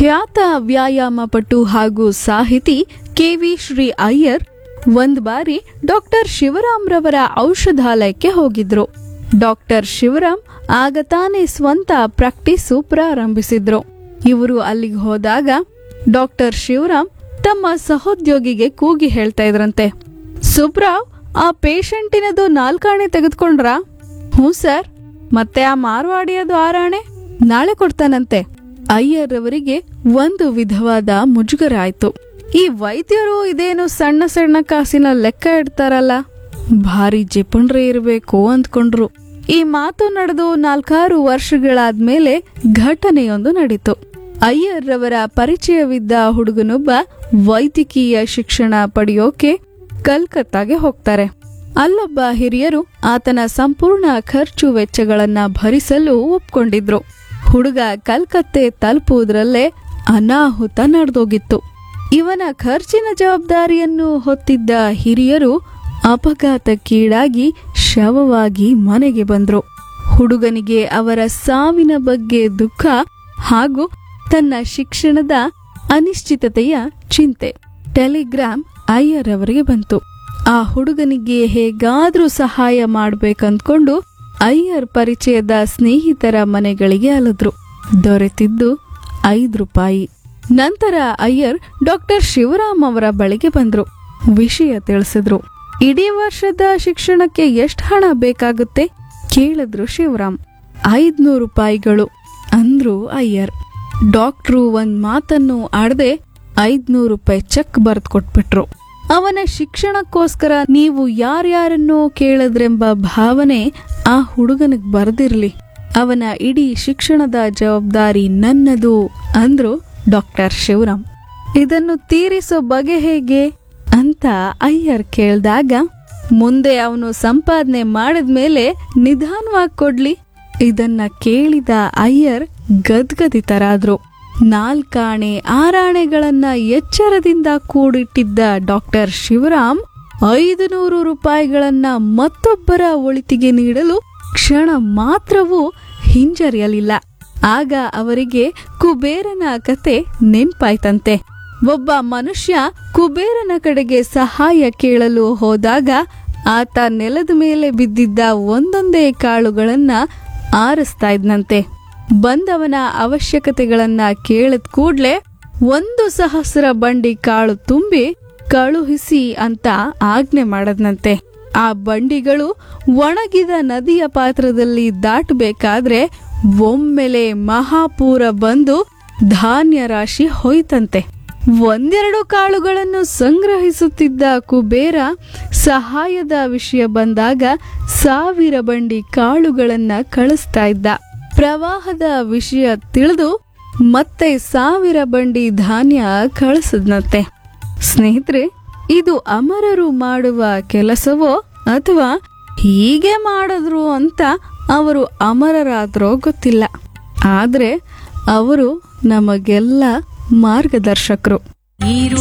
ಖ್ಯಾತ ವ್ಯಾಯಾಮ ಪಟು ಹಾಗೂ ಸಾಹಿತಿ ಕೆವಿ ಶ್ರೀ ಅಯ್ಯರ್ ಒಂದ್ ಬಾರಿ ಡಾಕ್ಟರ್ ಶಿವರಾಮ್ರವರ ಔಷಧಾಲಯಕ್ಕೆ ಹೋಗಿದ್ರು ಡಾಕ್ಟರ್ ಶಿವರಾಮ್ ಆಗ ತಾನೇ ಸ್ವಂತ ಪ್ರಾಕ್ಟೀಸು ಪ್ರಾರಂಭಿಸಿದ್ರು ಇವರು ಅಲ್ಲಿಗೆ ಹೋದಾಗ ಡಾಕ್ಟರ್ ಶಿವರಾಮ್ ತಮ್ಮ ಸಹೋದ್ಯೋಗಿಗೆ ಕೂಗಿ ಹೇಳ್ತಾ ಇದ್ರಂತೆ ಸುಬ್ರಾವ್ ಆ ಪೇಷಂಟಿನದು ನಾಲ್ಕಾಣೆ ತೆಗೆದುಕೊಂಡ್ರಾ ಹ್ಞೂ ಸರ್ ಮತ್ತೆ ಆ ಮಾರ್ವಾಡಿಯದು ಆರಾಣೆ ನಾಳೆ ಕೊಡ್ತಾನಂತೆ ಅಯ್ಯರ್ ಅವರಿಗೆ ಒಂದು ವಿಧವಾದ ಮುಜುಗರ ಆಯ್ತು ಈ ವೈದ್ಯರು ಇದೇನು ಸಣ್ಣ ಸಣ್ಣ ಕಾಸಿನ ಲೆಕ್ಕ ಇಡ್ತಾರಲ್ಲ ಭಾರಿ ಜಿಪುಣ್ರೆ ಇರಬೇಕು ಅಂದ್ಕೊಂಡ್ರು ಈ ಮಾತು ನಡೆದು ನಾಲ್ಕಾರು ವರ್ಷಗಳಾದ್ಮೇಲೆ ಘಟನೆಯೊಂದು ನಡೀತು ಅಯ್ಯರ್ ರವರ ಪರಿಚಯವಿದ್ದ ಹುಡುಗನೊಬ್ಬ ವೈದ್ಯಕೀಯ ಶಿಕ್ಷಣ ಪಡೆಯೋಕೆ ಕಲ್ಕತ್ತಾಗೆ ಹೋಗ್ತಾರೆ ಅಲ್ಲೊಬ್ಬ ಹಿರಿಯರು ಆತನ ಸಂಪೂರ್ಣ ಖರ್ಚು ವೆಚ್ಚಗಳನ್ನ ಭರಿಸಲು ಒಪ್ಕೊಂಡಿದ್ರು ಹುಡುಗ ಕಲ್ಕತ್ತೆ ತಲುಪುವುದರಲ್ಲೇ ಅನಾಹುತ ನಡೆದೋಗಿತ್ತು ಇವನ ಖರ್ಚಿನ ಜವಾಬ್ದಾರಿಯನ್ನು ಹೊತ್ತಿದ್ದ ಹಿರಿಯರು ಅಪಘಾತಕ್ಕೀಡಾಗಿ ಶವವಾಗಿ ಮನೆಗೆ ಬಂದ್ರು ಹುಡುಗನಿಗೆ ಅವರ ಸಾವಿನ ಬಗ್ಗೆ ದುಃಖ ಹಾಗೂ ತನ್ನ ಶಿಕ್ಷಣದ ಅನಿಶ್ಚಿತತೆಯ ಚಿಂತೆ ಟೆಲಿಗ್ರಾಮ್ ಅಯ್ಯರ್ ಅವರಿಗೆ ಬಂತು ಆ ಹುಡುಗನಿಗೆ ಹೇಗಾದ್ರೂ ಸಹಾಯ ಮಾಡ್ಬೇಕಂದ್ಕೊಂಡು ಅಯ್ಯರ್ ಪರಿಚಯದ ಸ್ನೇಹಿತರ ಮನೆಗಳಿಗೆ ಅಲದ್ರು ದೊರೆತಿದ್ದು ಐದು ರೂಪಾಯಿ ನಂತರ ಅಯ್ಯರ್ ಡಾಕ್ಟರ್ ಶಿವರಾಮ್ ಅವರ ಬಳಿಗೆ ಬಂದ್ರು ವಿಷಯ ತಿಳಿಸಿದ್ರು ಇಡೀ ವರ್ಷದ ಶಿಕ್ಷಣಕ್ಕೆ ಎಷ್ಟು ಹಣ ಬೇಕಾಗುತ್ತೆ ಕೇಳಿದ್ರು ಶಿವರಾಮ್ ಐದ್ನೂರು ರೂಪಾಯಿಗಳು ಅಂದ್ರು ಅಯ್ಯರ್ ಡಾಕ್ಟ್ರು ಒಂದ್ ಮಾತನ್ನು ಆಡದೆ ಐದ್ನೂರು ರೂಪಾಯಿ ಚೆಕ್ ಬರೆದು ಕೊಟ್ಬಿಟ್ರು ಅವನ ಶಿಕ್ಷಣಕ್ಕೋಸ್ಕರ ನೀವು ಯಾರ್ಯಾರನ್ನೋ ಕೇಳಿದ್ರೆಂಬ ಭಾವನೆ ಆ ಹುಡುಗನಿಗೆ ಬರೆದಿರ್ಲಿ ಅವನ ಇಡೀ ಶಿಕ್ಷಣದ ಜವಾಬ್ದಾರಿ ನನ್ನದು ಅಂದ್ರು ಡಾಕ್ಟರ್ ಶಿವರಾಮ್ ಇದನ್ನು ತೀರಿಸೋ ಬಗೆ ಹೇಗೆ ಅಂತ ಅಯ್ಯರ್ ಕೇಳ್ದಾಗ ಮುಂದೆ ಅವನು ಸಂಪಾದನೆ ಮಾಡಿದ್ಮೇಲೆ ನಿಧಾನವಾಗಿ ಕೊಡ್ಲಿ ಇದನ್ನ ಕೇಳಿದ ಅಯ್ಯರ್ ಗದ್ಗದಿತರಾದ್ರು ನಾಲ್ಕಾಣೆ ಆರಾಣೆಗಳನ್ನ ಎಚ್ಚರದಿಂದ ಕೂಡಿಟ್ಟಿದ್ದ ಡಾಕ್ಟರ್ ಶಿವರಾಮ್ ಐದು ನೂರು ರೂಪಾಯಿಗಳನ್ನ ಮತ್ತೊಬ್ಬರ ಒಳಿತಿಗೆ ನೀಡಲು ಕ್ಷಣ ಮಾತ್ರವೂ ಹಿಂಜರಿಯಲಿಲ್ಲ ಆಗ ಅವರಿಗೆ ಕುಬೇರನ ಕತೆ ನೆನ್ಪಾಯ್ತಂತೆ ಒಬ್ಬ ಮನುಷ್ಯ ಕುಬೇರನ ಕಡೆಗೆ ಸಹಾಯ ಕೇಳಲು ಹೋದಾಗ ಆತ ನೆಲದ ಮೇಲೆ ಬಿದ್ದಿದ್ದ ಒಂದೊಂದೇ ಕಾಳುಗಳನ್ನ ಆರಿಸ್ತಾ ಇದ್ನಂತೆ ಬಂದವನ ಅವಶ್ಯಕತೆಗಳನ್ನ ಕೇಳಿದ ಕೂಡ್ಲೆ ಒಂದು ಸಹಸ್ರ ಬಂಡಿ ಕಾಳು ತುಂಬಿ ಕಳುಹಿಸಿ ಅಂತ ಆಜ್ಞೆ ಮಾಡದ್ನಂತೆ ಆ ಬಂಡಿಗಳು ಒಣಗಿದ ನದಿಯ ಪಾತ್ರದಲ್ಲಿ ದಾಟಬೇಕಾದ್ರೆ ಒಮ್ಮೆಲೆ ಮಹಾಪೂರ ಬಂದು ಧಾನ್ಯ ರಾಶಿ ಹೋಯ್ತಂತೆ ಒಂದೆರಡು ಕಾಳುಗಳನ್ನು ಸಂಗ್ರಹಿಸುತ್ತಿದ್ದ ಕುಬೇರ ಸಹಾಯದ ವಿಷಯ ಬಂದಾಗ ಸಾವಿರ ಬಂಡಿ ಕಾಳುಗಳನ್ನ ಕಳಿಸ್ತಾ ಇದ್ದ ಪ್ರವಾಹದ ವಿಷಯ ತಿಳಿದು ಮತ್ತೆ ಸಾವಿರ ಬಂಡಿ ಧಾನ್ಯ ಕಳಿಸದ್ನಂತೆ ಸ್ನೇಹಿತರೆ ಇದು ಅಮರರು ಮಾಡುವ ಕೆಲಸವೋ ಅಥವಾ ಹೀಗೆ ಮಾಡಿದ್ರು ಅಂತ ಅವರು ಅಮರರಾದ್ರೋ ಗೊತ್ತಿಲ್ಲ ಆದ್ರೆ ಅವರು ನಮಗೆಲ್ಲ ಮಾರ್ಗದರ್ಶಕರು ನೀರು